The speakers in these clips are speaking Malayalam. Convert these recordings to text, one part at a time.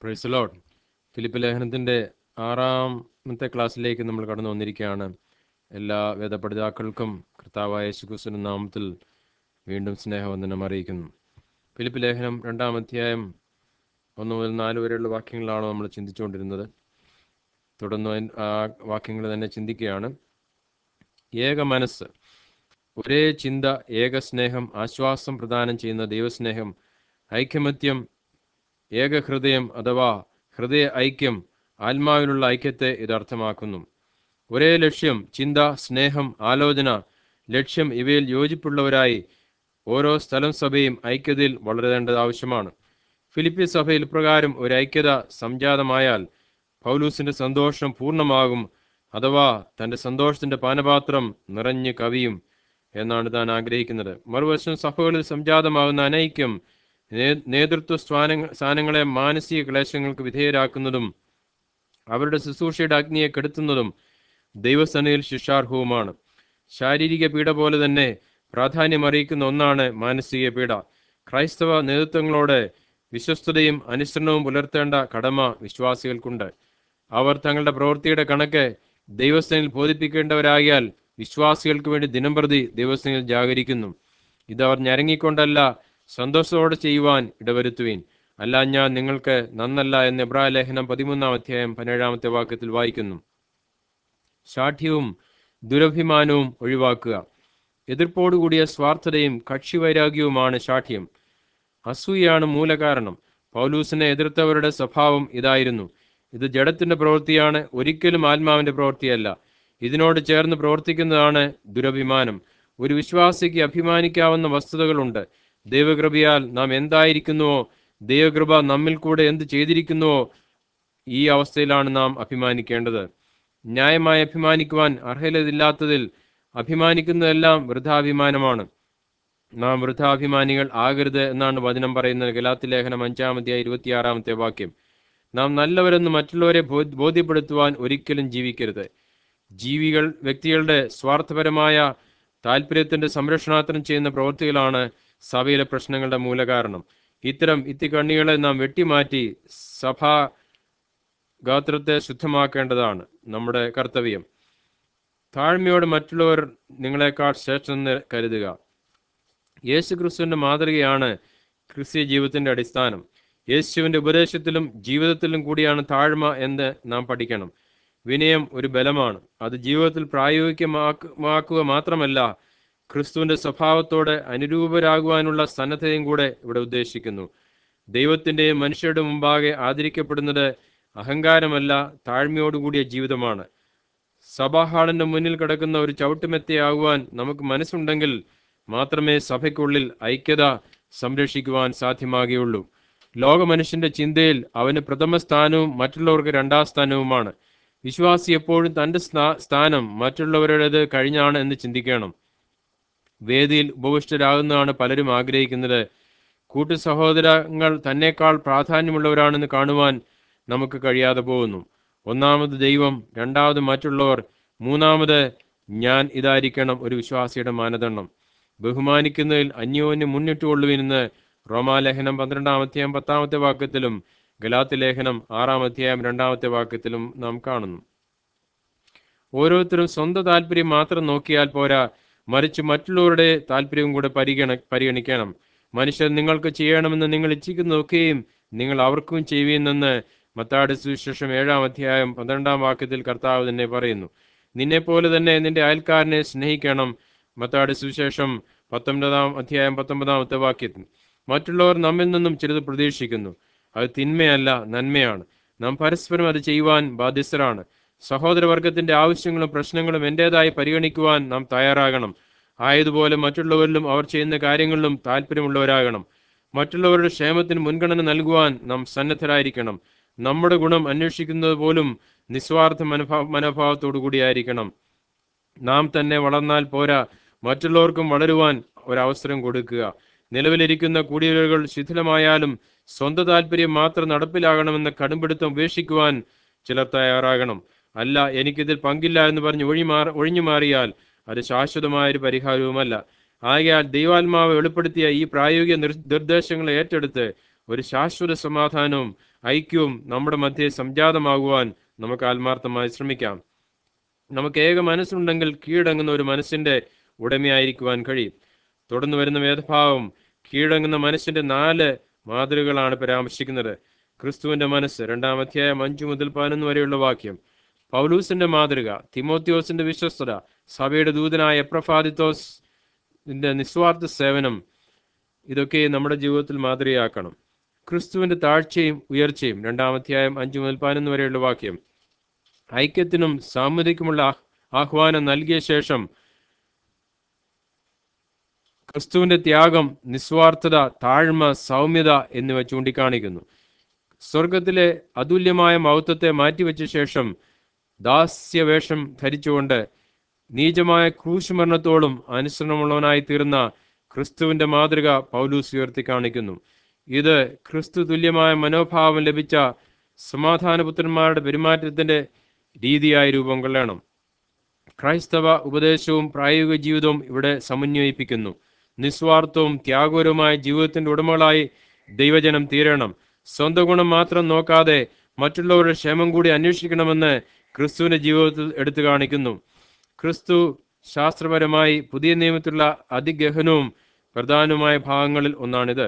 പ്രൈസ് ലോഡ് ഫിലിപ്പ് ലേഖനത്തിൻ്റെ ആറാമത്തെ ക്ലാസ്സിലേക്ക് നമ്മൾ കടന്നു വന്നിരിക്കുകയാണ് എല്ലാ വേദപഠിതാക്കൾക്കും കർത്താവായ യേശുക്രിസ്തുവിന്റെ നാമത്തിൽ വീണ്ടും സ്നേഹവന്ദനം അറിയിക്കുന്നു ഫിലിപ്പ് ലേഖനം രണ്ടാം അധ്യായം ഒന്ന് മുതൽ നാല് വരെയുള്ള വാക്യങ്ങളാണ് നമ്മൾ ചിന്തിച്ചുകൊണ്ടിരുന്നത് തുടർന്ന് അതിൻ- ആ വാക്യങ്ങൾ തന്നെ ചിന്തിക്കുകയാണ് ഏക മനസ്സ് ഒരേ ചിന്ത ഏക സ്നേഹം ആശ്വാസം പ്രദാനം ചെയ്യുന്ന ദൈവസ്നേഹം ഐക്യമത്യം ഏക ഹൃദയം അഥവാ ഹൃദയ ഐക്യം ആത്മാവിലുള്ള ഐക്യത്തെ ഇത് അർത്ഥമാക്കുന്നു ഒരേ ലക്ഷ്യം ചിന്ത സ്നേഹം ആലോചന ലക്ഷ്യം ഇവയിൽ യോജിപ്പുള്ളവരായി ഓരോ സ്ഥലം സഭയും ഐക്യതയിൽ വളരേണ്ടത് ആവശ്യമാണ് ഫിലിപ്പി സഭയിൽ പ്രകാരം ഒരു ഐക്യത സംജാതമായാൽ പൗലൂസിന്റെ സന്തോഷം പൂർണ്ണമാകും അഥവാ തന്റെ സന്തോഷത്തിന്റെ പാനപാത്രം നിറഞ്ഞ് കവിയും എന്നാണ് താൻ ആഗ്രഹിക്കുന്നത് മറുവശം സഭകളിൽ സംജാതമാകുന്ന അനൈക്യം നേ- നേതൃത്വ സ്ഥാനങ്ങ സ്ഥാനങ്ങളെ മാനസിക ക്ലേശങ്ങൾക്ക് വിധേയരാക്കുന്നതും അവരുടെ ശുശ്രൂഷയുടെ അഗ്നിയെ കെടുത്തുന്നതും ദൈവസനയിൽ ശിക്ഷാർഹവുമാണ് ശാരീരിക പീഡ പോലെ തന്നെ പ്രാധാന്യമറിയിക്കുന്ന ഒന്നാണ് മാനസിക പീഡ ക്രൈസ്തവ നേതൃത്വങ്ങളോട് വിശ്വസ്തതയും അനുസരണവും പുലർത്തേണ്ട കടമ വിശ്വാസികൾക്കുണ്ട് അവർ തങ്ങളുടെ പ്രവൃത്തിയുടെ കണക്ക് ദൈവസ്ഥനിൽ ബോധിപ്പിക്കേണ്ടവരാകിയാൽ വിശ്വാസികൾക്ക് വേണ്ടി ദിനംപ്രതി ദൈവസ്ഥനിൽ ജാഗരിക്കുന്നു ഇതവർ ഞരങ്ങിക്കൊണ്ടല്ല സന്തോഷത്തോടെ ചെയ്യുവാൻ ഇടവരുത്തുവീൻ അല്ല ഞാൻ നിങ്ങൾക്ക് നന്നല്ല എന്ന് എബ്രായ ലേഖനം പതിമൂന്നാം അധ്യായം പതിനേഴാമത്തെ വാക്യത്തിൽ വായിക്കുന്നു ശാഠ്യവും ദുരഭിമാനവും ഒഴിവാക്കുക എതിർപ്പോടുകൂടിയ സ്വാർത്ഥതയും കക്ഷിവൈരാഗ്യവുമാണ് ശാഠ്യം അസൂയാണ് മൂലകാരണം പൗലൂസിനെ എതിർത്തവരുടെ സ്വഭാവം ഇതായിരുന്നു ഇത് ജഡത്തിന്റെ പ്രവൃത്തിയാണ് ഒരിക്കലും ആത്മാവിന്റെ പ്രവൃത്തിയല്ല ഇതിനോട് ചേർന്ന് പ്രവർത്തിക്കുന്നതാണ് ദുരഭിമാനം ഒരു വിശ്വാസിക്ക് അഭിമാനിക്കാവുന്ന വസ്തുതകളുണ്ട് ദൈവകൃപയാൽ നാം എന്തായിരിക്കുന്നുവോ ദൈവകൃപ നമ്മിൽ കൂടെ എന്ത് ചെയ്തിരിക്കുന്നുവോ ഈ അവസ്ഥയിലാണ് നാം അഭിമാനിക്കേണ്ടത് ന്യായമായി അഭിമാനിക്കുവാൻ അർഹതയില്ലാത്തതിൽ അഭിമാനിക്കുന്നതെല്ലാം വൃഥാഭിമാനമാണ് നാം വൃഥാഭിമാനികൾ ആകരുത് എന്നാണ് വചനം പറയുന്നത് ഗലാത്തി ലേഖനം അഞ്ചാമത്തെ ഇരുപത്തിയാറാമത്തെ വാക്യം നാം നല്ലവരെന്ന് മറ്റുള്ളവരെ ബോ- ബോധ്യപ്പെടുത്തുവാൻ ഒരിക്കലും ജീവിക്കരുത് ജീവികൾ വ്യക്തികളുടെ സ്വാർത്ഥപരമായ താല്പര്യത്തിന്റെ സംരക്ഷണാർത്ഥം ചെയ്യുന്ന പ്രവൃത്തികളാണ് സഭയിലെ പ്രശ്നങ്ങളുടെ മൂലകാരണം ഇത്തരം ഇത്തിക്കണ്ണികളെ നാം വെട്ടിമാറ്റി സഭാ ഗാത്രത്തെ ശുദ്ധമാക്കേണ്ടതാണ് നമ്മുടെ കർത്തവ്യം താഴ്മയോട് മറ്റുള്ളവർ നിങ്ങളെക്കാൾ ശ്രേഷ്ഠമെന്ന് കരുതുക യേശു ക്രിസ്തുവിന്റെ മാതൃകയാണ് ക്രിസ്തീയ ജീവിതത്തിന്റെ അടിസ്ഥാനം യേശുവിന്റെ ഉപദേശത്തിലും ജീവിതത്തിലും കൂടിയാണ് താഴ്മ എന്ന് നാം പഠിക്കണം വിനയം ഒരു ബലമാണ് അത് ജീവിതത്തിൽ പ്രായോഗികമാക്കുക മാത്രമല്ല ക്രിസ്തുവിന്റെ സ്വഭാവത്തോടെ അനുരൂപരാകുവാനുള്ള സന്നദ്ധതയും കൂടെ ഇവിടെ ഉദ്ദേശിക്കുന്നു ദൈവത്തിന്റെയും മനുഷ്യരുടെ മുമ്പാകെ ആദരിക്കപ്പെടുന്നത് അഹങ്കാരമല്ല താഴ്മയോടുകൂടിയ ജീവിതമാണ് സഭാഹാളിന്റെ മുന്നിൽ കിടക്കുന്ന ഒരു ചവിട്ടുമെത്തയാകുവാൻ നമുക്ക് മനസ്സുണ്ടെങ്കിൽ മാത്രമേ സഭയ്ക്കുള്ളിൽ ഐക്യത സംരക്ഷിക്കുവാൻ സാധ്യമാകുകയുള്ളൂ ലോക മനുഷ്യന്റെ ചിന്തയിൽ അവന് പ്രഥമ സ്ഥാനവും മറ്റുള്ളവർക്ക് രണ്ടാം സ്ഥാനവുമാണ് വിശ്വാസി എപ്പോഴും തന്റെ സ്ഥാ- സ്ഥാനം മറ്റുള്ളവരുടേത് കഴിഞ്ഞാണ് എന്ന് ചിന്തിക്കണം വേദിയിൽ ഉപവിഷ്ടരാകുന്നതാണ് പലരും ആഗ്രഹിക്കുന്നത് കൂട്ടു സഹോദരങ്ങൾ തന്നെക്കാൾ പ്രാധാന്യമുള്ളവരാണെന്ന് കാണുവാൻ നമുക്ക് കഴിയാതെ പോകുന്നു ഒന്നാമത് ദൈവം രണ്ടാമത് മറ്റുള്ളവർ മൂന്നാമത് ഞാൻ ഇതായിരിക്കണം ഒരു വിശ്വാസിയുടെ മാനദണ്ഡം ബഹുമാനിക്കുന്നതിൽ അന്യോന്യം മുന്നിട്ടുകൊള്ളുവിനെന്ന് റോമാലേഖനം പന്ത്രണ്ടാം അധ്യായം പത്താമത്തെ വാക്യത്തിലും ഗലാത്തി ലേഖനം ആറാം അധ്യായം രണ്ടാമത്തെ വാക്യത്തിലും നാം കാണുന്നു ഓരോരുത്തരും സ്വന്തം താല്പര്യം മാത്രം നോക്കിയാൽ പോരാ മറിച്ച് മറ്റുള്ളവരുടെ താല്പര്യവും കൂടെ പരിഗണ പരിഗണിക്കണം മനുഷ്യർ നിങ്ങൾക്ക് ചെയ്യണമെന്ന് നിങ്ങൾ ഇച്ഛിക്കുന്നതൊക്കെയും നിങ്ങൾ അവർക്കും ചെയ്യുവെന്നെന്ന് മത്താട് സുവിശേഷം ഏഴാം അധ്യായം പന്ത്രണ്ടാം വാക്യത്തിൽ കർത്താവ് തന്നെ പറയുന്നു നിന്നെ പോലെ തന്നെ നിന്റെ അയൽക്കാരനെ സ്നേഹിക്കണം മത്താട് സുവിശേഷം പത്തൊമ്പതാം അധ്യായം പത്തൊമ്പതാമത്തെ വാക്യത്തിൽ മറ്റുള്ളവർ നമ്മിൽ നിന്നും ചിലത് പ്രതീക്ഷിക്കുന്നു അത് തിന്മയല്ല നന്മയാണ് നാം പരസ്പരം അത് ചെയ്യുവാൻ ബാധ്യസ്ഥരാണ് സഹോദരവർഗത്തിന്റെ ആവശ്യങ്ങളും പ്രശ്നങ്ങളും എന്റേതായി പരിഗണിക്കുവാൻ നാം തയ്യാറാകണം ആയതുപോലെ മറ്റുള്ളവരിലും അവർ ചെയ്യുന്ന കാര്യങ്ങളിലും താല്പര്യമുള്ളവരാകണം മറ്റുള്ളവരുടെ ക്ഷേമത്തിന് മുൻഗണന നൽകുവാൻ നാം സന്നദ്ധരായിരിക്കണം നമ്മുടെ ഗുണം അന്വേഷിക്കുന്നത് പോലും നിസ്വാർത്ഥ മനോഭാ മനോഭാവത്തോടു കൂടിയായിരിക്കണം നാം തന്നെ വളർന്നാൽ പോരാ മറ്റുള്ളവർക്കും വളരുവാൻ ഒരവസരം കൊടുക്കുക നിലവിലിരിക്കുന്ന കുടിയേറുകൾ ശിഥിലമായാലും സ്വന്തം താല്പര്യം മാത്രം നടപ്പിലാകണമെന്ന കടുംപിടുത്തം ഉപേക്ഷിക്കുവാൻ ചിലർ തയ്യാറാകണം അല്ല എനിക്കിതിൽ പങ്കില്ല എന്ന് പറഞ്ഞ് ഒഴിമാറി ഒഴിഞ്ഞു മാറിയാൽ അത് ശാശ്വതമായ ഒരു പരിഹാരവുമല്ല ആകയാൽ ദൈവാത്മാവ് വെളിപ്പെടുത്തിയ ഈ പ്രായോഗിക നിർ- നിർദ്ദേശങ്ങളെ ഏറ്റെടുത്ത് ഒരു ശാശ്വത സമാധാനവും ഐക്യവും നമ്മുടെ മധ്യേ സംജാതമാകുവാൻ നമുക്ക് ആത്മാർത്ഥമായി ശ്രമിക്കാം നമുക്ക് ഏക മനസ്സുണ്ടെങ്കിൽ കീഴടങ്ങുന്ന ഒരു മനസ്സിന്റെ ഉടമയായിരിക്കുവാൻ കഴിയും തുടർന്ന് വരുന്ന വേദഭാവം കീഴടങ്ങുന്ന മനസ്സിന്റെ നാല് മാതൃകകളാണ് പരാമർശിക്കുന്നത് ക്രിസ്തുവിന്റെ മനസ്സ് രണ്ടാം അധ്യായം അഞ്ചു മുതൽ പതിനൊന്ന് വരെയുള്ള വാക്യം പൗലൂസിന്റെ മാതൃക തിമോത്യോസിന്റെ വിശ്വസ്തത സഭയുടെ ദൂതനായ എപ്രഫാദിത്തോസ് നിസ്വാർത്ഥ സേവനം ഇതൊക്കെ നമ്മുടെ ജീവിതത്തിൽ മാതൃകയാക്കണം ക്രിസ്തുവിന്റെ താഴ്ചയും ഉയർച്ചയും രണ്ടാം അധ്യായം അഞ്ചു മുതൽ പതിനൊന്ന് വരെയുള്ള വാക്യം ഐക്യത്തിനും സാമൂഹികമുള്ള ആഹ്- ആഹ്വാനം നൽകിയ ശേഷം ക്രിസ്തുവിന്റെ ത്യാഗം നിസ്വാർത്ഥത താഴ്മ സൗമ്യത എന്നിവ ചൂണ്ടിക്കാണിക്കുന്നു സ്വർഗത്തിലെ അതുല്യമായ മഹത്വത്തെ മാറ്റിവെച്ച ശേഷം ദാസ്യവേഷം ധരിച്ചുകൊണ്ട് നീചമായ ക്രൂശ് മരണത്തോളം അനുസരണമുള്ളവനായി തീർന്ന ക്രിസ്തുവിന്റെ മാതൃക പൗലൂസ് ഉയർത്തി കാണിക്കുന്നു ഇത് ക്രിസ്തു തുല്യമായ മനോഭാവം ലഭിച്ച സമാധാനപുത്രന്മാരുടെ പെരുമാറ്റത്തിന്റെ രീതിയായി രൂപം കൊള്ളണം ക്രൈസ്തവ ഉപദേശവും പ്രായോഗിക ജീവിതവും ഇവിടെ സമന്വയിപ്പിക്കുന്നു നിസ്വാർത്ഥവും ത്യാഗപരവുമായ ജീവിതത്തിന്റെ ഉടമകളായി ദൈവജനം തീരണം സ്വന്തം ഗുണം മാത്രം നോക്കാതെ മറ്റുള്ളവരുടെ ക്ഷേമം കൂടി അന്വേഷിക്കണമെന്ന് ക്രിസ്തുവിന്റെ ജീവിതത്തിൽ എടുത്തു കാണിക്കുന്നു ക്രിസ്തു ശാസ്ത്രപരമായി പുതിയ നിയമത്തിലുള്ള അതിഗഹനവും പ്രധാനവുമായ ഭാഗങ്ങളിൽ ഒന്നാണിത്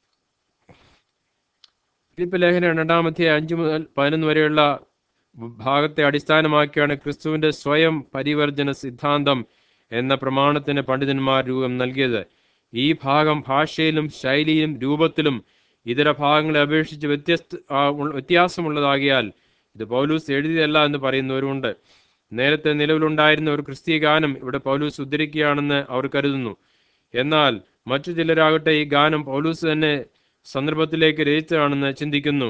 ഫിലിപ്പ് ലേഖനം രണ്ടാമത്തെ അഞ്ചു മുതൽ പതിനൊന്ന് വരെയുള്ള ഭാഗത്തെ അടിസ്ഥാനമാക്കിയാണ് ക്രിസ്തുവിന്റെ സ്വയം പരിവർജന സിദ്ധാന്തം എന്ന പ്രമാണത്തിന് പണ്ഡിതന്മാർ രൂപം നൽകിയത് ഈ ഭാഗം ഭാഷയിലും ശൈലിയിലും രൂപത്തിലും ഇതര ഭാഗങ്ങളെ അപേക്ഷിച്ച് വ്യത്യസ്ത ആ, ഉൾ- വ്യത്യാസമുള്ളതാകിയാൽ ഇത് പൗലൂസ് എഴുതിയതല്ല എന്ന് പറയുന്നവരുമുണ്ട് നേരത്തെ നിലവിലുണ്ടായിരുന്ന ഒരു ക്രിസ്തീയ ഗാനം ഇവിടെ പൗലൂസ് ഉദ്ധരിക്കുകയാണെന്ന് അവർ കരുതുന്നു എന്നാൽ മറ്റു ചിലരാകട്ടെ ഈ ഗാനം പൗലൂസ് തന്നെ സന്ദർഭത്തിലേക്ക് രചിച്ചതാണെന്ന് ചിന്തിക്കുന്നു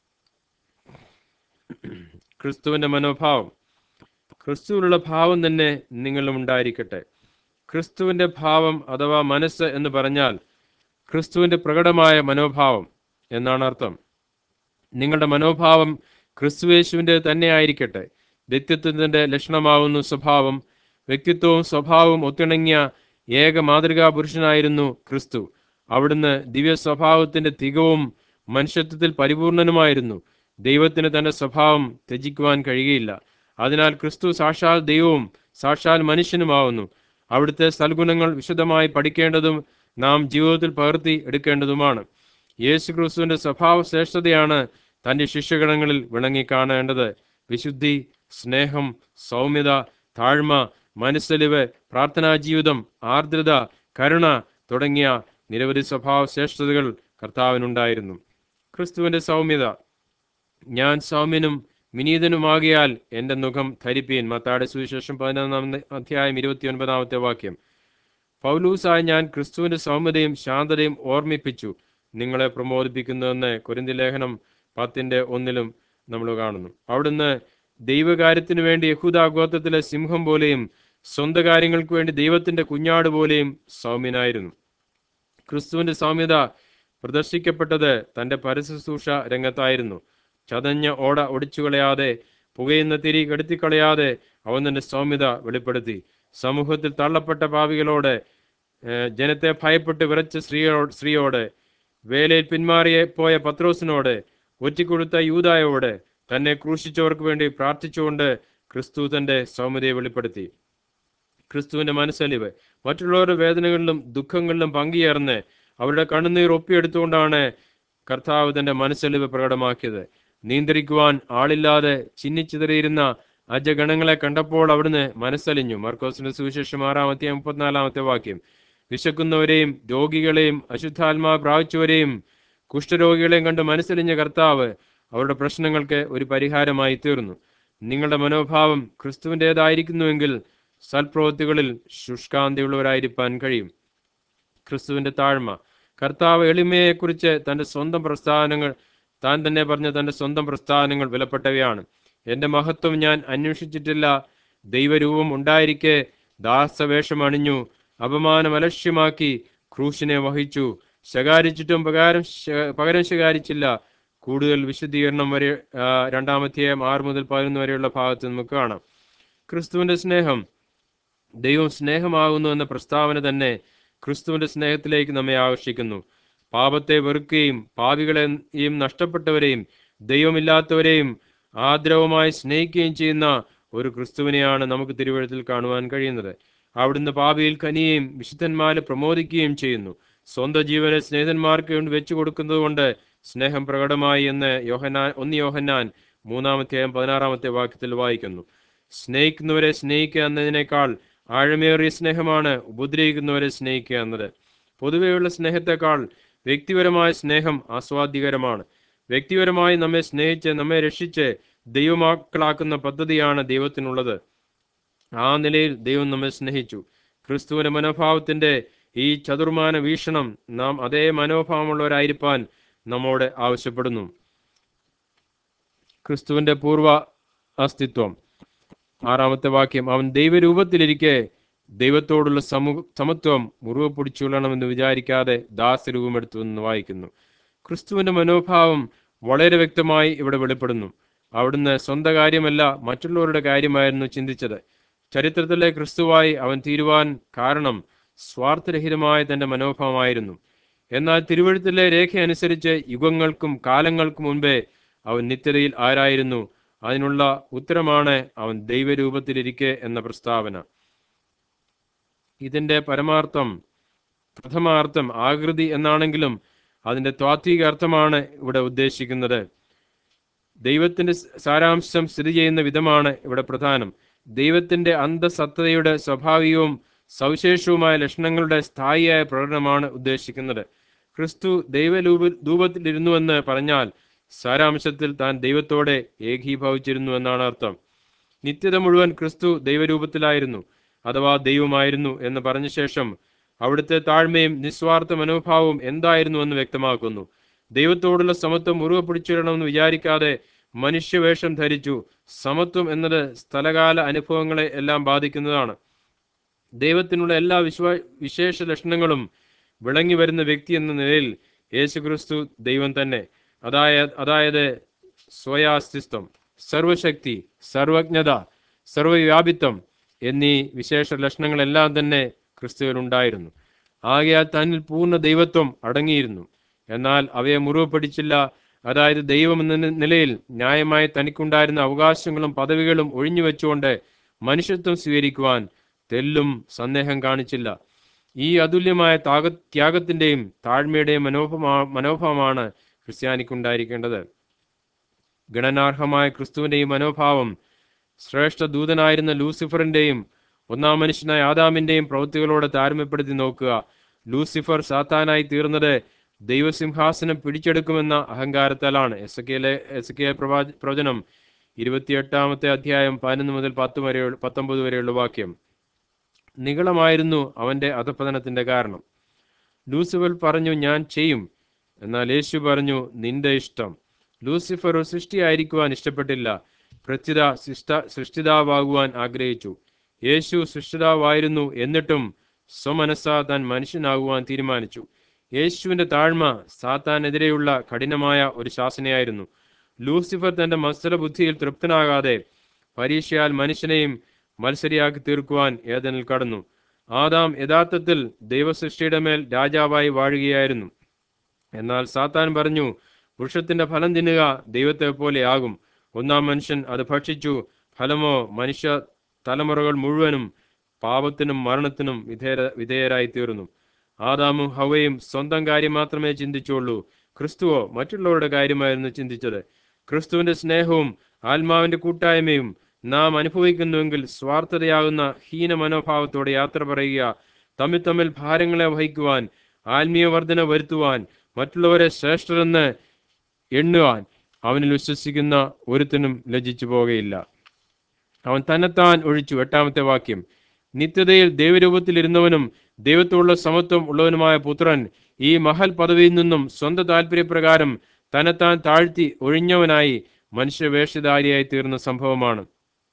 ക്രിസ്തുവിന്റെ മനോഭാവം ക്രിസ്തുവിനുള്ള ഭാവം തന്നെ നിങ്ങളിലും ഉണ്ടായിരിക്കട്ടെ ക്രിസ്തുവിന്റെ ഭാവം അഥവാ മനസ്സ് എന്ന് പറഞ്ഞാൽ ക്രിസ്തുവിന്റെ പ്രകടമായ മനോഭാവം എന്നാണ് അർത്ഥം നിങ്ങളുടെ മനോഭാവം ക്രിസ്തുവേശുവിൻ്റെ തന്നെ ആയിരിക്കട്ടെ വ്യക്തിത്വത്തിന്റെ ലക്ഷണമാവുന്നു സ്വഭാവം വ്യക്തിത്വവും സ്വഭാവവും ഒത്തിണങ്ങിയ ഏക മാതൃകാ പുരുഷനായിരുന്നു ക്രിസ്തു അവിടുന്ന് ദിവ്യ സ്വഭാവത്തിന്റെ തികവും മനുഷ്യത്വത്തിൽ പരിപൂർണനുമായിരുന്നു ദൈവത്തിന് തന്റെ സ്വഭാവം ത്യജിക്കുവാൻ കഴിയുകയില്ല അതിനാൽ ക്രിസ്തു സാക്ഷാൽ ദൈവവും സാക്ഷാൽ മനുഷ്യനുമാവുന്നു അവിടുത്തെ സൽഗുണങ്ങൾ വിശദമായി പഠിക്കേണ്ടതും നാം ജീവിതത്തിൽ പകർത്തി എടുക്കേണ്ടതുമാണ് യേശു ക്രിസ്തുവിന്റെ സ്വഭാവ ശ്രേഷ്ഠതയാണ് തന്റെ ശിഷ്യഗണങ്ങളിൽ വിളങ്ങി കാണേണ്ടത് വിശുദ്ധി സ്നേഹം സൗമ്യത താഴ്മ മനസ്സലിവ് പ്രാർത്ഥനാ ജീവിതം ആർദ്രത കരുണ തുടങ്ങിയ നിരവധി സ്വഭാവ ശ്രേഷ്ഠതകൾ കർത്താവിനുണ്ടായിരുന്നു ക്രിസ്തുവിന്റെ സൗമ്യത ഞാൻ സൗമ്യനും വിനീതനുമാകിയാൽ എന്റെ മുഖം ധരിപ്പീൻ മത്താടെ സുവിശേഷം പതിനൊന്നാം അധ്യായം ഇരുപത്തിയൊൻപതാമത്തെ വാക്യം പൗലൂസായി ഞാൻ ക്രിസ്തുവിന്റെ സൗമ്യതയും ശാന്തതയും ഓർമ്മിപ്പിച്ചു നിങ്ങളെ പ്രമോദിപ്പിക്കുന്നുവെന്ന് കുരിന്തി ലേഖനം പത്തിന്റെ ഒന്നിലും നമ്മൾ കാണുന്നു അവിടുന്ന് ദൈവകാര്യത്തിനു വേണ്ടി യഹൂദ ഗോത്രത്തിലെ സിംഹം പോലെയും സ്വന്തം കാര്യങ്ങൾക്ക് വേണ്ടി ദൈവത്തിന്റെ കുഞ്ഞാട് പോലെയും സൗമ്യനായിരുന്നു ക്രിസ്തുവിന്റെ സൗമ്യത പ്രദർശിക്കപ്പെട്ടത് തന്റെ പരശുശ്രൂഷ രംഗത്തായിരുന്നു ചതഞ്ഞ ഓട ഒടിച്ചുകളയാതെ പുകയുന്ന തിരി കെടുത്തിക്കളയാതെ അവൻ തന്റെ സൗമ്യത വെളിപ്പെടുത്തി സമൂഹത്തിൽ തള്ളപ്പെട്ട പാപികളോട് ഏഹ്, ജനത്തെ ഭയപ്പെട്ട് വിറച്ച സ്ത്രീയോട് സ്ത്രീയോട് വേലയിൽ പിന്മാറിയ പോയ പത്രോസിനോട് ഒറ്റിക്കൊടുത്ത യൂതായോട് തന്നെ ക്രൂശിച്ചവർക്ക് വേണ്ടി പ്രാർത്ഥിച്ചുകൊണ്ട് ക്രിസ്തു തന്റെ സൗമ്യതയെ വെളിപ്പെടുത്തി ക്രിസ്തുവിന്റെ മനസ്സലിവ് മറ്റുള്ളവരുടെ വേദനകളിലും ദുഃഖങ്ങളിലും പങ്കുചേർന്ന് അവരുടെ കണ്ണുനീർ ഒപ്പിയെടുത്തുകൊണ്ടാണ് കർത്താവ് തന്റെ മനസ്സലിവ് പ്രകടമാക്കിയത് നിയന്ത്രിക്കുവാൻ ആളില്ലാതെ ചിന്നിച്ചിതറിയിരുന്ന അജഗണങ്ങളെ കണ്ടപ്പോൾ അവിടുന്ന് മനസ്സലിഞ്ഞു മർക്കോസിന്റെ സുവിശേഷം ആറാമത്തെ മുപ്പത്തിനാലാമത്തെ വാക്യം വിശക്കുന്നവരെയും രോഗികളെയും അശുദ്ധാത്മാ പ്രാപിച്ചവരെയും കുഷ്ഠരോഗികളെയും കണ്ട് മനസ്സലിഞ്ഞ കർത്താവ് അവരുടെ പ്രശ്നങ്ങൾക്ക് ഒരു പരിഹാരമായി തീർന്നു നിങ്ങളുടെ മനോഭാവം ക്രിസ്തുവിൻ്റെതായിരിക്കുന്നുവെങ്കിൽ സൽപ്രവൃത്തികളിൽ ശുഷ്കാന്തിയുള്ളവരായിരിക്കാൻ കഴിയും ക്രിസ്തുവിന്റെ താഴ്മ കർത്താവ് എളിമയെക്കുറിച്ച് തന്റെ സ്വന്തം പ്രസ്ഥാനങ്ങൾ താൻ തന്നെ പറഞ്ഞ തന്റെ സ്വന്തം പ്രസ്ഥാനങ്ങൾ വിലപ്പെട്ടവയാണ് എന്റെ മഹത്വം ഞാൻ അന്വേഷിച്ചിട്ടില്ല ദൈവരൂപം ഉണ്ടായിരിക്കെ ദാസവേഷം അണിഞ്ഞു അപമാനം അലക്ഷ്യമാക്കി ക്രൂശിനെ വഹിച്ചു ശകാരിച്ചിട്ടും പകരം ശ- പകരം ശകാരിച്ചില്ല കൂടുതൽ വിശദീകരണം വരെ ആ, രണ്ടാമധ്യായം ആറ് മുതൽ പതിനൊന്ന് വരെയുള്ള ഭാഗത്ത് നമുക്ക് കാണാം ക്രിസ്തുവിന്റെ സ്നേഹം ദൈവം സ്നേഹമാകുന്നു എന്ന പ്രസ്താവന തന്നെ ക്രിസ്തുവിന്റെ സ്നേഹത്തിലേക്ക് നമ്മെ ആകർഷിക്കുന്നു പാപത്തെ വെറുക്കുകയും പാപികളെയും നഷ്ടപ്പെട്ടവരെയും ദൈവമില്ലാത്തവരെയും ആദരവുമായി സ്നേഹിക്കുകയും ചെയ്യുന്ന ഒരു ക്രിസ്തുവിനെയാണ് നമുക്ക് തിരുവഴുത്തിൽ കാണുവാൻ കഴിയുന്നത് അവിടുന്ന് പാപിയിൽ കനിയുകയും വിശുദ്ധന്മാരെ പ്രമോദിക്കുകയും ചെയ്യുന്നു സ്വന്തം ജീവനെ സ്നേഹിതന്മാർക്ക് വേണ്ടി വെച്ചു കൊടുക്കുന്നത് കൊണ്ട് സ്നേഹം പ്രകടമായി എന്ന് യോഹനാൻ ഒന്ന് യോഹന്നാൻ മൂന്നാമത്തെ പതിനാറാമത്തെ വാക്യത്തിൽ വായിക്കുന്നു സ്നേഹിക്കുന്നവരെ സ്നേഹിക്കുക എന്നതിനേക്കാൾ ആഴമേറിയ സ്നേഹമാണ് ഉപദ്രവിക്കുന്നവരെ സ്നേഹിക്കുക എന്നത് പൊതുവെയുള്ള സ്നേഹത്തെക്കാൾ വ്യക്തിപരമായ സ്നേഹം ആസ്വാദ്യകരമാണ് വ്യക്തിപരമായി നമ്മെ സ്നേഹിച്ച് നമ്മെ രക്ഷിച്ച് ദൈവമാക്കളാക്കുന്ന പദ്ധതിയാണ് ദൈവത്തിനുള്ളത് ആ നിലയിൽ ദൈവം നമ്മെ സ്നേഹിച്ചു ക്രിസ്തുവിന്റെ മനോഭാവത്തിന്റെ ഈ ചതുർമാന വീക്ഷണം നാം അതേ മനോഭാവമുള്ളവരായിരിക്കാൻ നമ്മോട് ആവശ്യപ്പെടുന്നു ക്രിസ്തുവിന്റെ പൂർവ അസ്തിത്വം ആറാമത്തെ വാക്യം അവൻ ദൈവരൂപത്തിലിരിക്കെ ദൈവത്തോടുള്ള സമു സമത്വം മുറിവ് പിടിച്ചുകൊള്ളണമെന്ന് വിചാരിക്കാതെ ദാസരൂപമെടുത്തു എന്ന് വായിക്കുന്നു ക്രിസ്തുവിന്റെ മനോഭാവം വളരെ വ്യക്തമായി ഇവിടെ വെളിപ്പെടുന്നു അവിടുന്ന് സ്വന്തം കാര്യമല്ല മറ്റുള്ളവരുടെ കാര്യമായിരുന്നു ചിന്തിച്ചത് ചരിത്രത്തിലെ ക്രിസ്തുവായി അവൻ തീരുവാൻ കാരണം സ്വാർത്ഥരഹിതമായ തന്റെ മനോഭാവമായിരുന്നു എന്നാൽ തിരുവഴുത്തിലെ രേഖ അനുസരിച്ച് യുഗങ്ങൾക്കും കാലങ്ങൾക്കും മുൻപേ അവൻ നിത്യതയിൽ ആരായിരുന്നു അതിനുള്ള ഉത്തരമാണ് അവൻ ദൈവരൂപത്തിലിരിക്കെ എന്ന പ്രസ്താവന ഇതിന്റെ പരമാർത്ഥം പ്രഥമാർത്ഥം ആകൃതി എന്നാണെങ്കിലും അതിന്റെ താത്വിക അർത്ഥമാണ് ഇവിടെ ഉദ്ദേശിക്കുന്നത് ദൈവത്തിന്റെ സാരാംശം സ്ഥിതി ചെയ്യുന്ന വിധമാണ് ഇവിടെ പ്രധാനം ദൈവത്തിന്റെ അന്തസത്തതയുടെ സ്വാഭാവികവും സവിശേഷവുമായ ലക്ഷണങ്ങളുടെ സ്ഥായിയായ പ്രകടനമാണ് ഉദ്ദേശിക്കുന്നത് ക്രിസ്തു ദൈവരൂപ രൂപത്തിലിരുന്നുവെന്ന് പറഞ്ഞാൽ സാരാംശത്തിൽ താൻ ദൈവത്തോടെ ഏകീഭവിച്ചിരുന്നു എന്നാണ് അർത്ഥം നിത്യത മുഴുവൻ ക്രിസ്തു ദൈവരൂപത്തിലായിരുന്നു അഥവാ ദൈവമായിരുന്നു എന്ന് പറഞ്ഞ ശേഷം അവിടുത്തെ താഴ്മയും നിസ്വാർത്ഥ മനോഭാവവും എന്തായിരുന്നു എന്ന് വ്യക്തമാക്കുന്നു ദൈവത്തോടുള്ള സമത്വം മുറുകെ പിടിച്ചിടണമെന്ന് വിചാരിക്കാതെ മനുഷ്യവേഷം ധരിച്ചു സമത്വം എന്നത് സ്ഥലകാല അനുഭവങ്ങളെ എല്ലാം ബാധിക്കുന്നതാണ് ദൈവത്തിനുള്ള എല്ലാ വിശ്വാ വിശേഷ ലക്ഷണങ്ങളും വിളങ്ങി വരുന്ന വ്യക്തി എന്ന നിലയിൽ യേശുക്രിസ്തു ദൈവം തന്നെ അതായത് അതായത് സ്വയാസ്തിത്വം സർവശക്തി സർവജ്ഞത സർവവ്യാപിത്വം എന്നീ വിശേഷ ലക്ഷണങ്ങളെല്ലാം തന്നെ ക്രിസ്തുവിനുണ്ടായിരുന്നു ആകയാൽ തന്നിൽ പൂർണ്ണ ദൈവത്വം അടങ്ങിയിരുന്നു എന്നാൽ അവയെ മുറിവ് പിടിച്ചില്ല അതായത് ദൈവം എന്ന നിലയിൽ ന്യായമായി തനിക്കുണ്ടായിരുന്ന അവകാശങ്ങളും പദവികളും ഒഴിഞ്ഞു വെച്ചുകൊണ്ട് മനുഷ്യത്വം സ്വീകരിക്കുവാൻ തെല്ലും സന്ദേഹം കാണിച്ചില്ല ഈ അതുല്യമായ താക ത്യാഗത്തിന്റെയും താഴ്മയുടെയും മനോഭമാ മനോഭാവമാണ് ക്രിസ്ത്യാനിക്കുണ്ടായിരിക്കേണ്ടത് ഗണനാർഹമായ ക്രിസ്തുവിന്റെ ഈ മനോഭാവം ശ്രേഷ്ഠ ദൂതനായിരുന്ന ലൂസിഫറിന്റെയും ഒന്നാം മനുഷ്യനായ ആദാമിന്റെയും പ്രവൃത്തികളോട് താരമ്യപ്പെടുത്തി നോക്കുക ലൂസിഫർ സാത്താനായി തീർന്നത് ദൈവസിംഹാസനം പിടിച്ചെടുക്കുമെന്ന അഹങ്കാരത്താലാണ് എസ് കെയിലെ എസ് കെ പ്രവചനം ഇരുപത്തിയെട്ടാമത്തെ അധ്യായം പതിനൊന്ന് മുതൽ പത്ത് വരെ പത്തൊമ്പത് വരെയുള്ള വാക്യം നികളമായിരുന്നു അവന്റെ അധപതനത്തിന്റെ കാരണം ലൂസിഫർ പറഞ്ഞു ഞാൻ ചെയ്യും എന്നാൽ യേശു പറഞ്ഞു നിന്റെ ഇഷ്ടം ലൂസിഫർ ഒരു സൃഷ്ടിയായിരിക്കുവാൻ ഇഷ്ടപ്പെട്ടില്ല പ്രത്യുത സൃഷ്ട സൃഷ്ടിതാവാകുവാൻ ആഗ്രഹിച്ചു യേശു സൃഷ്ടിതാവായിരുന്നു എന്നിട്ടും സ്വമനസ്സാ താൻ മനുഷ്യനാകുവാൻ തീരുമാനിച്ചു യേശുവിന്റെ താഴ്മ സാത്താനെതിരെയുള്ള കഠിനമായ ഒരു ശാസനയായിരുന്നു ലൂസിഫർ തന്റെ മത്സര ബുദ്ധിയിൽ തൃപ്തനാകാതെ പരീക്ഷയാൽ മനുഷ്യനെയും മത്സരിയാക്കി തീർക്കുവാൻ ഏതനിൽ കടന്നു ആദാം യഥാർത്ഥത്തിൽ ദൈവസൃഷ്ടിയുടെ മേൽ രാജാവായി വാഴുകയായിരുന്നു എന്നാൽ സാത്താൻ പറഞ്ഞു വൃക്ഷത്തിന്റെ ഫലം തിന്നുക ദൈവത്തെ പോലെയാകും ഒന്നാം മനുഷ്യൻ അത് ഭക്ഷിച്ചു ഫലമോ മനുഷ്യ തലമുറകൾ മുഴുവനും പാപത്തിനും മരണത്തിനും വിധേയ വിധേയരായി തീർന്നു ആദാമും ഹവയും സ്വന്തം കാര്യം മാത്രമേ ചിന്തിച്ചുള്ളൂ ക്രിസ്തുവോ മറ്റുള്ളവരുടെ കാര്യമായിരുന്നു ചിന്തിച്ചത് ക്രിസ്തുവിന്റെ സ്നേഹവും ആത്മാവിന്റെ കൂട്ടായ്മയും നാം അനുഭവിക്കുന്നുവെങ്കിൽ സ്വാർത്ഥതയാകുന്ന ഹീന മനോഭാവത്തോടെ യാത്ര പറയുക തമ്മിൽ തമ്മിൽ ഭാരങ്ങളെ വഹിക്കുവാൻ ആത്മീയ വർധന വരുത്തുവാൻ മറ്റുള്ളവരെ ശ്രേഷ്ഠരെന്ന് എണ്ണുവാൻ അവനിൽ വിശ്വസിക്കുന്ന ഒരുത്തനും ലജ്ജിച്ചു പോകുകയില്ല അവൻ തന്നെത്താൻ ഒഴിച്ചു എട്ടാമത്തെ വാക്യം നിത്യതയിൽ ദൈവരൂപത്തിലിരുന്നവനും ദൈവത്തോടുള്ള സമത്വം ഉള്ളവനുമായ പുത്രൻ ഈ മഹൽ പദവിയിൽ നിന്നും സ്വന്തം താല്പര്യപ്രകാരം തന്നെത്താൻ താഴ്ത്തി ഒഴിഞ്ഞവനായി മനുഷ്യവേഷധാരിയായി തീർന്ന സംഭവമാണ്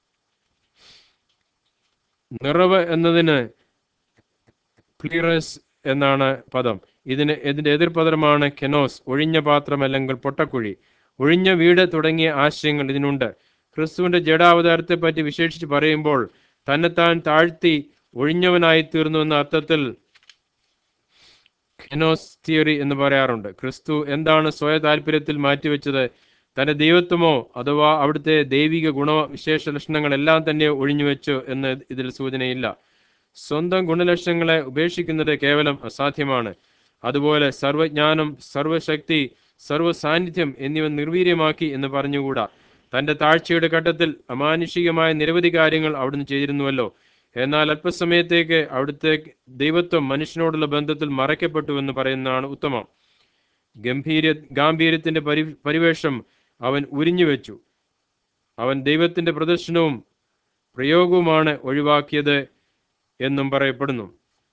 നിറവ് എന്നതിന് ക്ലിയറസ് എന്നാണ് പദം ഇതിന് ഇതിന്റെ എതിർപദമാണ് കെനോസ് ഒഴിഞ്ഞ പാത്രം അല്ലെങ്കിൽ പൊട്ടക്കുഴി ഒഴിഞ്ഞ വീട് തുടങ്ങിയ ആശയങ്ങൾ ഇതിനുണ്ട് ക്രിസ്തുവിന്റെ ജഡാവതാരത്തെ പറ്റി വിശേഷിച്ച് പറയുമ്പോൾ തന്നെത്താൻ താഴ്ത്തി ഒഴിഞ്ഞവനായി തീർന്നു എന്ന അർത്ഥത്തിൽ കെനോസ് തിയറി എന്ന് പറയാറുണ്ട് ക്രിസ്തു എന്താണ് സ്വയ താല്പര്യത്തിൽ മാറ്റിവെച്ചത് തന്റെ ദൈവത്വമോ അഥവാ അവിടുത്തെ ദൈവിക ഗുണവിശേഷ ലക്ഷണങ്ങളെല്ലാം തന്നെ ഒഴിഞ്ഞുവെച്ചു എന്ന് ഇതിൽ സൂചനയില്ല സ്വന്തം ഗുണലക്ഷണങ്ങളെ ഉപേക്ഷിക്കുന്നത് കേവലം അസാധ്യമാണ് അതുപോലെ സർവജ്ഞാനം സർവശക്തി സർവ സാന്നിധ്യം എന്നിവ നിർവീര്യമാക്കി എന്ന് പറഞ്ഞുകൂടാ തന്റെ താഴ്ചയുടെ ഘട്ടത്തിൽ അമാനുഷികമായ നിരവധി കാര്യങ്ങൾ അവിടുന്ന് ചെയ്തിരുന്നുവല്ലോ എന്നാൽ അല്പസമയത്തേക്ക് അവിടുത്തെ ദൈവത്വം മനുഷ്യനോടുള്ള ബന്ധത്തിൽ മറയ്ക്കപ്പെട്ടു എന്ന് പറയുന്നതാണ് ഉത്തമം ഗംഭീര ഗാംഭീര്യത്തിന്റെ പരി പരിവേഷം അവൻ ഉരിഞ്ഞുവെച്ചു അവൻ ദൈവത്തിന്റെ പ്രദർശനവും പ്രയോഗവുമാണ് ഒഴിവാക്കിയത് എന്നും പറയപ്പെടുന്നു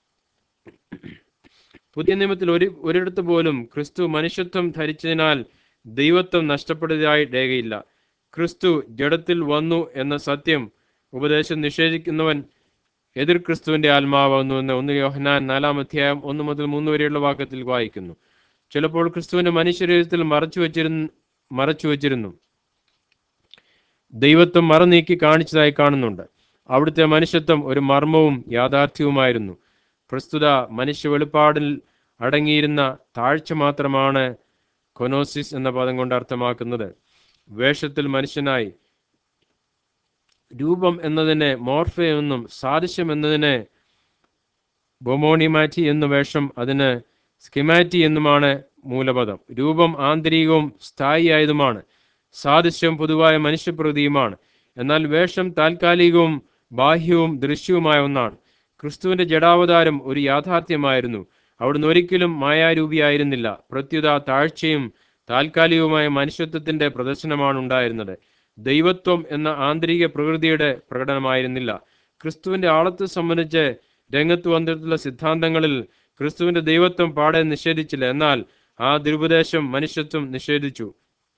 പുതിയ നിയമത്തിൽ ഒരു ഒരിടത്ത് പോലും ക്രിസ്തു മനുഷ്യത്വം ധരിച്ചതിനാൽ ദൈവത്വം നഷ്ടപ്പെടുന്നതായി രേഖയില്ല ക്രിസ്തു ജഡത്തിൽ വന്നു എന്ന സത്യം ഉപദേശം നിഷേധിക്കുന്നവൻ എതിർ ക്രിസ്തുവിന്റെ ആത്മാവുന്നു എന്ന് ഒന്ന് യോഹനാൻ നാലാം അധ്യായം ഒന്ന് മുതൽ മൂന്ന് വരെയുള്ള വാക്യത്തിൽ വായിക്കുന്നു ചിലപ്പോൾ ക്രിസ്തുവിന്റെ മനുഷ്യരീരത്തിൽ മറച്ചു വച്ചിരുന്നു മറച്ചു വച്ചിരുന്നു ദൈവത്വം മറനീക്കി കാണിച്ചതായി കാണുന്നുണ്ട് അവിടുത്തെ മനുഷ്യത്വം ഒരു മർമ്മവും യാഥാർത്ഥ്യവുമായിരുന്നു പ്രസ്തുത മനുഷ്യ വെളിപ്പാടിൽ അടങ്ങിയിരുന്ന താഴ്ച മാത്രമാണ് കൊനോസിസ് എന്ന പദം കൊണ്ട് അർത്ഥമാക്കുന്നത് വേഷത്തിൽ മനുഷ്യനായി രൂപം എന്നതിനെ മോർഫെ എന്നും സാദൃശ്യം എന്നതിനെ ബൊമോണിമാറ്റി എന്ന വേഷം അതിന് സ്കിമാറ്റി എന്നുമാണ് മൂലപദം രൂപം ആന്തരികവും സ്ഥായിയായതുമാണ് സാദൃശ്യം പൊതുവായ മനുഷ്യപ്രകൃതിയുമാണ് എന്നാൽ വേഷം താൽക്കാലികവും ബാഹ്യവും ദൃശ്യവുമായ ഒന്നാണ് ക്രിസ്തുവിന്റെ ജഡാവതാരം ഒരു യാഥാർത്ഥ്യമായിരുന്നു അവിടുന്ന് ഒരിക്കലും മായാരൂപിയായിരുന്നില്ല പ്രത്യുത താഴ്ചയും താൽക്കാലികവുമായ മനുഷ്യത്വത്തിന്റെ പ്രദർശനമാണ് ഉണ്ടായിരുന്നത് ദൈവത്വം എന്ന ആന്തരിക പ്രകൃതിയുടെ പ്രകടനമായിരുന്നില്ല ക്രിസ്തുവിന്റെ ആളത്തെ സംബന്ധിച്ച് രംഗത്ത് വന്നിട്ടുള്ള സിദ്ധാന്തങ്ങളിൽ ക്രിസ്തുവിന്റെ ദൈവത്വം പാടെ നിഷേധിച്ചില്ല എന്നാൽ ആ ദുരുപദേശം മനുഷ്യത്വം നിഷേധിച്ചു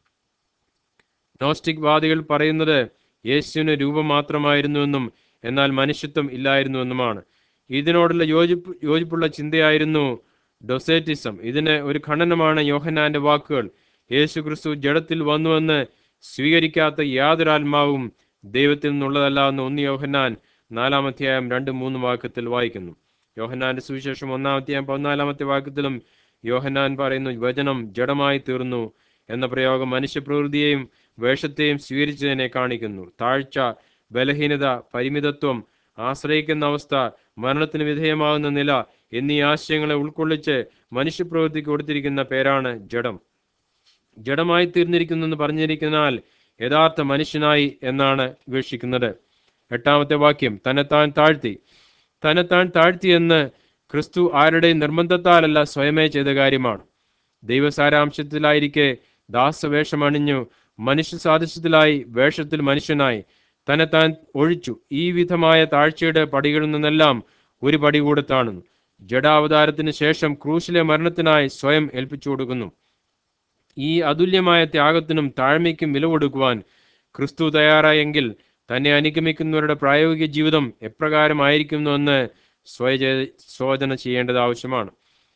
നോസ്റ്റിക് വാദികൾ പറയുന്നത് യേശുവിന് രൂപം മാത്രമായിരുന്നുവെന്നും എന്നാൽ മനുഷ്യത്വം ഇല്ലായിരുന്നുവെന്നുമാണ് ഇതിനോടുള്ള യോജിപ്പ് യോജിപ്പുള്ള ചിന്തയായിരുന്നു ഡൊസേറ്റിസം ഇതിന് ഒരു ഖണ്ഡനമാണ് യോഹന്നാന്റെ വാക്കുകൾ യേശു ക്രിസ്തു ജഡത്തിൽ വന്നുവെന്ന് സ്വീകരിക്കാത്ത യാതൊരു ആത്മാവും ദൈവത്തിൽ നിന്നുള്ളതല്ല എന്ന് ഒന്ന് യോഹന്നാൻ നാലാം അധ്യായം രണ്ട് മൂന്ന് വാക്യത്തിൽ വായിക്കുന്നു യോഹന്നാന്റെ സുവിശേഷം ഒന്നാം അധ്യായം പതിനാലാമത്തെ വാക്യത്തിലും യോഹന്നാൻ പറയുന്നു വചനം ജഡമായി തീർന്നു എന്ന പ്രയോഗം മനുഷ്യപ്രകൃതിയെയും വേഷത്തെയും സ്വീകരിച്ചതിനെ കാണിക്കുന്നു താഴ്ച ബലഹീനത പരിമിതത്വം ആശ്രയിക്കുന്ന അവസ്ഥ മരണത്തിന് വിധേയമാകുന്ന നില എന്നീ ആശയങ്ങളെ ഉൾക്കൊള്ളിച്ച് മനുഷ്യപ്രവൃത്തിക്ക് കൊടുത്തിരിക്കുന്ന പേരാണ് ജഡം ജഡമായി തീർന്നിരിക്കുന്നു എന്ന് പറഞ്ഞിരിക്കുന്നതിനാൽ യഥാർത്ഥ മനുഷ്യനായി എന്നാണ് വീക്ഷിക്കുന്നത് എട്ടാമത്തെ വാക്യം തന്നെത്താൻ താഴ്ത്തി തന്നെത്താൻ താഴ്ത്തി എന്ന് ക്രിസ്തു ആരുടെയും നിർബന്ധത്താലല്ല സ്വയമേ ചെയ്ത കാര്യമാണ് ദൈവസാരാംശത്തിലായിരിക്കെ ദാസവേഷമണിഞ്ഞു മനുഷ്യ സാദൃശ്യത്തിലായി വേഷത്തിൽ മനുഷ്യനായി തന്നെത്താൻ ഒഴിച്ചു ഈ വിധമായ താഴ്ചയുടെ പടികളിൽ നിന്നെല്ലാം ഒരു പടി കൂടെ താണുന്നു ജഡാവതാരത്തിന് ശേഷം ക്രൂശിലെ മരണത്തിനായി സ്വയം ഏൽപ്പിച്ചു കൊടുക്കുന്നു ഈ അതുല്യമായ ത്യാഗത്തിനും താഴ്മയ്ക്കും വില കൊടുക്കുവാൻ ക്രിസ്തു തയ്യാറായെങ്കിൽ തന്നെ അനുഗമിക്കുന്നവരുടെ പ്രായോഗിക ജീവിതം എപ്രകാരമായിരിക്കുന്നുവെന്ന് സ്വയ ശോധന ചെയ്യേണ്ടത് ആവശ്യമാണ്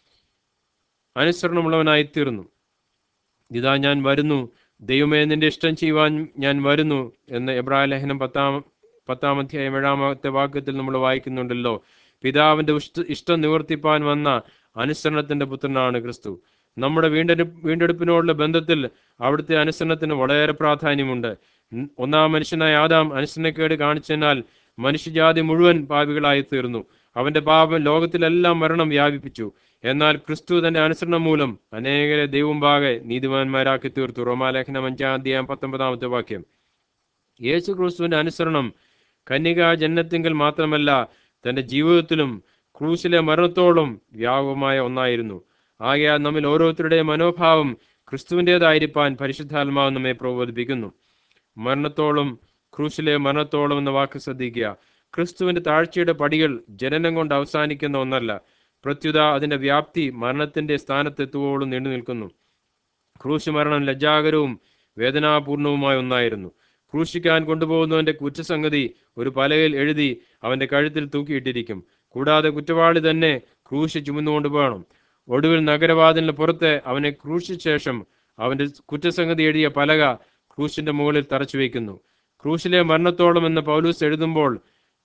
അനുസരണമുള്ളവനായി തീർന്നു ഇതാ ഞാൻ വരുന്നു ദൈവമേ നിന്റെ ഇഷ്ടം ചെയ്യുവാൻ ഞാൻ വരുന്നു എന്ന് എബ്രാഹിം ലേഖനം പത്താം പത്താം അധ്യായം ഏഴാമത്തെ വാക്യത്തിൽ നമ്മൾ വായിക്കുന്നുണ്ടല്ലോ പിതാവിന്റെ ഇഷ്ട- ഇഷ്ടം നിവർത്തിപ്പാൻ വന്ന അനുസരണത്തിന്റെ പുത്രനാണ് ക്രിസ്തു നമ്മുടെ വീണ്ടെടുപ്പ് വീണ്ടെടുപ്പിനോടുള്ള ബന്ധത്തിൽ അവിടുത്തെ അനുസരണത്തിന് വളരെ പ്രാധാന്യമുണ്ട് ഉം, ഒന്നാം മനുഷ്യനായ ആദാം അനുസരണക്കേട് കാണിച്ചതിനാൽ മനുഷ്യജാതി മുഴുവൻ പാപികളായി തീർന്നു അവന്റെ പാപം ലോകത്തിലെല്ലാം മരണം വ്യാപിപ്പിച്ചു എന്നാൽ ക്രിസ്തു തന്റെ അനുസരണം മൂലം അനേകരെ ദൈവമുമ്പാകെ നീതിമാന്മാരാക്കി തീർത്തു റോമാലേഖനം അഞ്ചാം അധ്യായം പത്തൊമ്പതാമത്തെ വാക്യം യേശു ക്രിസ്തുവിന്റെ അനുസരണം കന്യകാ ജന്നത്തിങ്കൽ മാത്രമല്ല തന്റെ ജീവിതത്തിലും ക്രൂശിലെ മരണത്തോളം വ്യാപകമായ ഒന്നായിരുന്നു ആകയാൽ നമ്മിൽ ഓരോരുത്തരുടെയും മനോഭാവം ക്രിസ്തുവിൻ്റെതായിരിക്കാൻ പരിശുദ്ധാത്മാവ് നമ്മെ പ്രബോധിപ്പിക്കുന്നു മരണത്തോളം ക്രൂശിലെ മരണത്തോളം എന്ന വാക്ക് ശ്രദ്ധിക്കുക ക്രിസ്തുവിന്റെ താഴ്ചയുടെ പടികൾ ജനനം കൊണ്ട് അവസാനിക്കുന്ന ഒന്നല്ല പ്രത്യുത അതിന്റെ വ്യാപ്തി മരണത്തിന്റെ സ്ഥാനത്തെത്തുവോളം നീണ്ടു നിൽക്കുന്നു ക്രൂശ് മരണം ലജ്ജാകരവും വേദനാപൂർണവുമായ ഒന്നായിരുന്നു ക്രൂശിക്കാൻ കൊണ്ടുപോകുന്നവന്റെ കുറ്റസംഗതി ഒരു പലകയിൽ എഴുതി അവന്റെ കഴുത്തിൽ തൂക്കിയിട്ടിരിക്കും കൂടാതെ കുറ്റവാളി തന്നെ ക്രൂശ് ചുമന്നുകൊണ്ട് പോകണം ഒടുവിൽ നഗരവാതിലിന് പുറത്ത് അവനെ ക്രൂശിച്ച ശേഷം അവന്റെ കുറ്റസംഗതി എഴുതിയ പലക ക്രൂശിന്റെ മുകളിൽ തറച്ചു വയ്ക്കുന്നു ക്രൂശിലെ മരണത്തോളം എന്ന് പൗലൂസ് എഴുതുമ്പോൾ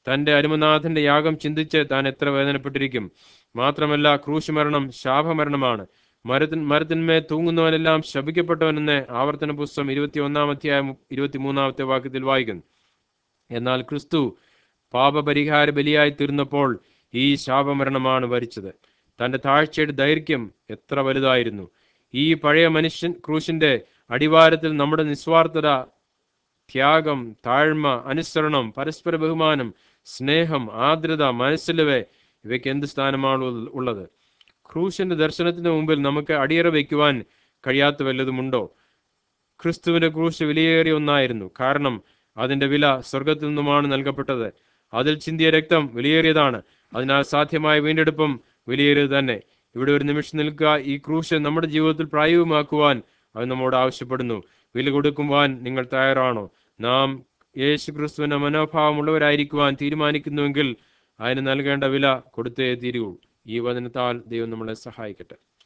തന്റെ അരുമനാഥന്റെ യാഗം ചിന്തിച്ച് താൻ എത്ര വേദനപ്പെട്ടിരിക്കും മാത്രമല്ല ക്രൂശ് മരണം ശാപമരണമാണ് മരത്തിൻ മരത്തിന്മേ തൂങ്ങുന്നവനെല്ലാം ശപിക്കപ്പെട്ടവനെന്ന് ആവർത്തന പുസ്തകം ഇരുപത്തി ഒന്നാം അധ്യായം ഇരുപത്തിമൂന്നാമത്തെ വാക്യത്തിൽ വായിക്കുന്നു എന്നാൽ ക്രിസ്തു പാപപരിഹാര ബലിയായി തീർന്നപ്പോൾ ഈ ശാപമരണമാണ് വരിച്ചത് തന്റെ താഴ്ചയുടെ ദൈർഘ്യം എത്ര വലുതായിരുന്നു ഈ പഴയ മനുഷ്യൻ ക്രൂശിന്റെ അടിവാരത്തിൽ നമ്മുടെ നിസ്വാർത്ഥത ത്യാഗം താഴ്മ അനുസരണം പരസ്പര ബഹുമാനം സ്നേഹം ആർദ്രത മനസ്സിലവെ ഇവയ്ക്ക് എന്ത് സ്ഥാനമാണ് ഉള്ള- ഉള്ളത് ക്രൂശിന്റെ ദർശനത്തിന് മുമ്പിൽ നമുക്ക് അടിയറ വയ്ക്കുവാൻ കഴിയാത്ത വല്ലതുമുണ്ടോ ക്രിസ്തുവിന്റെ ക്രൂശ് വിലയേറിയ ഒന്നായിരുന്നു കാരണം അതിന്റെ വില സ്വർഗത്തിൽ നിന്നുമാണ് നൽകപ്പെട്ടത് അതിൽ ചിന്തിയ രക്തം വിലയേറിയതാണ് അതിനാൽ സാധ്യമായ വീണ്ടെടുപ്പും വിലയേറിയത് തന്നെ ഇവിടെ ഒരു നിമിഷം നിൽക്കുക ഈ ക്രൂശ് നമ്മുടെ ജീവിതത്തിൽ പ്രായോഗികമാക്കുവാൻ അത് നമ്മോട് ആവശ്യപ്പെടുന്നു വില കൊടുക്കുവാൻ നിങ്ങൾ തയ്യാറാണോ നാം യേശു ക്രിസ്തുവിന്റെ മനോഭാവമുള്ളവരായിരിക്കുവാൻ തീരുമാനിക്കുന്നുവെങ്കിൽ അതിന് നൽകേണ്ട വില കൊടുത്തേ തീരൂ ഈ വചനത്താൽ ദൈവം നമ്മളെ സഹായിക്കട്ടെ